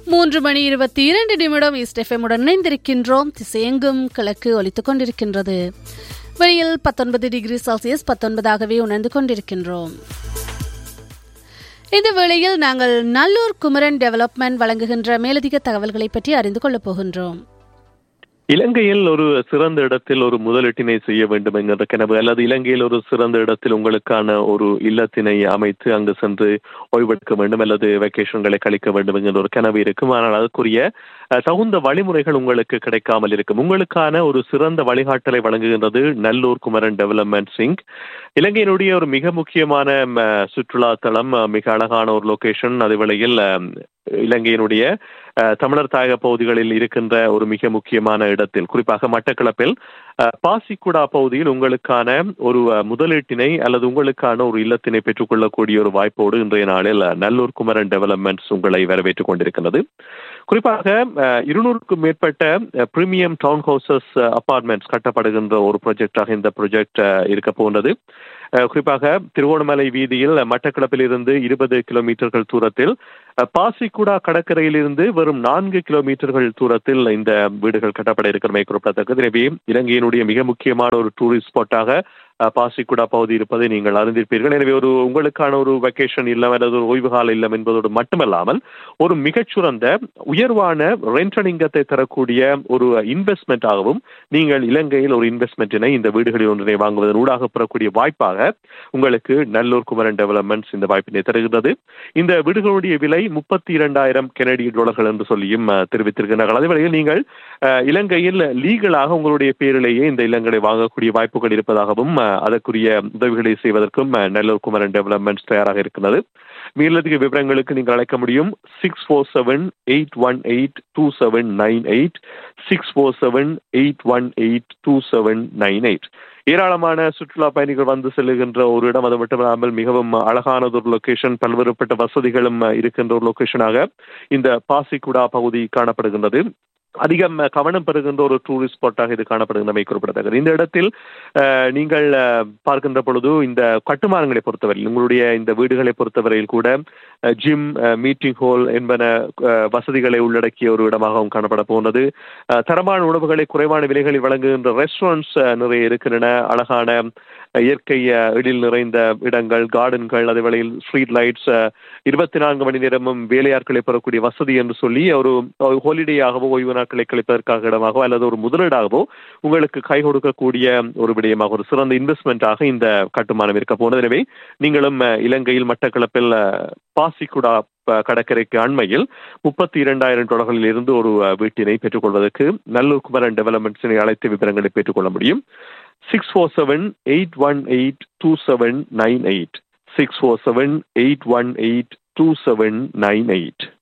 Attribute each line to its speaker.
Speaker 1: மூன்று மணி இருபத்தி இரண்டு நிமிடம் ஈஸ்ட் எஃப்எம்முடன் இணைந்திருக்கின்றோம் திசையெங்கும் கிழக்கு ஒலித்துக் கொண்டிருக்கின்றது வெளியில் பத்தொன்பது டிகிரி செல்சியஸ் பத்தொன்பதாகவே உணர்ந்து கொண்டிருக்கின்றோம் இந்த வேளையில் நாங்கள் நல்லூர் குமரன் டெவலப்மெண்ட் வழங்குகின்ற மேலதிக தகவல்களை பற்றி அறிந்து கொள்ளப் போகின்றோம்
Speaker 2: இலங்கையில் ஒரு சிறந்த இடத்தில் ஒரு முதலீட்டினை செய்ய வேண்டும் என்கிற கனவு அல்லது இலங்கையில் ஒரு சிறந்த இடத்தில் உங்களுக்கான ஒரு இல்லத்தினை அமைத்து அங்கு சென்று ஓய்வெடுக்க வேண்டும் அல்லது வெக்கேஷன்களை கழிக்க வேண்டும் என்கிற ஒரு கனவு இருக்கும் ஆனால் அதற்குரிய அஹ், தகுந்த வழிமுறைகள் உங்களுக்கு கிடைக்காமல் இருக்கும் உங்களுக்கான ஒரு சிறந்த வழிகாட்டலை வழங்குகின்றது நல்லூர் குமரன் டெவலப்மெண்ட் சிங் இலங்கையினுடைய ஒரு மிக முக்கியமான ம, சுற்றுலா தலம் அஹ், மிக அழகான ஒரு லொகேஷன் அதே வேளையில் அஹ், இலங்கையினுடைய அஹ், தமிழர் தாயக பகுதிகளில் இருக்கின்ற ஒரு மிக முக்கியமான இடத்தில் குறிப்பாக மட்டக்களப்பில் அஹ், பாசிக்குடா பகுதியில் உங்களுக்கான ஒரு அஹ், முதலீட்டினை அல்லது உங்களுக்கான ஒரு இல்லத்தினை பெற்றுக்கொள்ளக்கூடிய ஒரு வாய்ப்போடு இன்றைய நாளில் அஹ், நல்லூர் குமரன் டெவலப்மெண்ட்ஸ் உங்களை வரவேற்றுக் கொண்டிருக்கின்றது குறிப்பாக அஹ், இருநூறுக்கும் மேற்பட்ட பிரீமியம் டவுன் ஹவுசஸ் அபார்ட்மெண்ட்ஸ் கட்டப்படுகின்ற ஒரு ப்ராஜெக்டாக இந்த ப்ராஜெக்ட் இருக்க போன்றது அஹ், குறிப்பாக திருவோணமலை வீதியில் மட்டக்களப்பில் இருந்து இருபது கிலோமீட்டர்கள் தூரத்தில் அஹ், பாசிக்குடா கடற்கரையிலிருந்து வெறும் நான்கு கிலோமீட்டர்கள் தூரத்தில் இந்த வீடுகள் கட்டப்பட இருக்கிறமை குறிப்பிடத்தக்கது எனவே இலங்கையினுடைய மிக முக்கியமான ஒரு டூரிஸ்ட் ஸ்பாட்டாக அஹ், பாசிக்குடா பகுதி இருப்பதை நீங்கள் அறிந்திருப்பீர்கள் எனவே ஒரு உங்களுக்கான ஒரு வெக்கேஷன் இல்லம் அல்லது ஒரு ஓய்வு கால இல்லம் என்பதோடு மட்டுமல்லாமல் ஒரு மிகச்சிறந்த உயர்வான ரெண்டல் இங்கத்தை தரக்கூடிய ஒரு இன்வெஸ்ட்மெண்ட் ஆகவும் நீங்கள் இலங்கையில் ஒரு இன்வெஸ்ட்மெண்ட்டினை இந்த வீடுகளில் ஒன்றினை வாங்குவதன் ஊடாக பெறக்கூடிய வாய்ப்பாக உங்களுக்கு நல்லூர் குமரன் டெவலப்மெண்ட்ஸ் இந்த வாய்ப்பினை தருகின்றது இந்த வீடுகளுடைய விலை முப்பத்தி இரண்டாயிரம் கெனடிய டாலர்கள் என்று சொல்லியும் அஹ், தெரிவித்திருக்கிறார்கள் அதே வேளையில் நீங்கள் அஹ், இலங்கையில் லீகலாக உங்களுடைய பேரிலேயே இந்த இல்லங்களை வாங்கக்கூடிய வாய்ப்புகள் இருப்பதாகவும் அஹ், அதற்குரிய உதவிகளை செய்வதற்கும் அஹ், நல்லூர் குமரன் டெவலப்மெண்ட்ஸ் தயாராக இருக்கிறது மேலதிக விவரங்களுக்கு நீங்கள் அழைக்க முடியும் six four seven eight one eight two seven nine eight six four seven eight one eight two seven nine eight ஏராளமான சுற்றுலா பயணிகள் வந்து செல்லுகின்ற ஒரு இடம் அது மட்டுமில்லாமல் மிகவும் அழகானது ஒரு லொகேஷன் பல்வேறுபட்ட வசதிகளும் இருக்கின்ற ஒரு லொகேஷனாக இந்த பாசிக்குடா பகுதி காணப்படுகின்றது அதிகம் கவனம் பெறுகின்ற ஒரு டூரிஸ்ட் ஸ்பாட்டாக இது காணப்படுகின்றமை குறிப்பிடத்தக்கது இந்த இடத்தில் அஹ், நீங்கள் அஹ், பார்க்கின்ற பொழுது இந்த கட்டுமானங்களை பொறுத்தவரையில் உங்களுடைய இந்த வீடுகளை பொறுத்தவரையில் கூட ஜிம் மீட்டிங் ஹால் என்பன அஹ், வசதிகளை உள்ளடக்கிய ஒரு இடமாகவும் காணப்பட போனது அஹ், தரமான உணவுகளை குறைவான விலைகளில் வழங்குகின்ற ரெஸ்டாரண்ட்ஸ் நிறைய இருக்கின்றன அழகான அஹ், இயற்கை அஹ், எழில் நிறைந்த இடங்கள் கார்டன்கள் அதே வேளையில் ஸ்ட்ரீட் லைட்ஸ் இருபத்தி நான்கு மணி நேரமும் வேலையாட்களை பெறக்கூடிய வசதி என்று சொல்லி ஒரு ஹாலிடேயாகவோ ஓய்வு நாட்களை கழிப்பதற்காக இடமாகவோ அல்லது ஒரு முதலீடாகவோ உங்களுக்கு கை கொடுக்கக்கூடிய ஒரு விடயமாக ஒரு சிறந்த இன்வெஸ்ட்மெண்ட்டாக இந்த கட்டுமானம் இருக்க போனது எனவே நீங்களும் அஹ், இலங்கையில் மட்டக்களப்பில் அஹ், பாசிக்குடா ப- கடற்கரைக்கு அண்மையில் முப்பத்தி இரண்டாயிரம் டாலர்களில் இருந்து ஒரு அஹ், வீட்டினை பெற்றுக்கொள்வதற்கு நல்லூர் குமரன் டெவலப்மெண்ட்ஸினை அழைத்து விவரங்களை பெற்றுக்கொள்ள முடியும் six four seven eight one eight two seven nine eight six four seven eight one eight two seven nine eight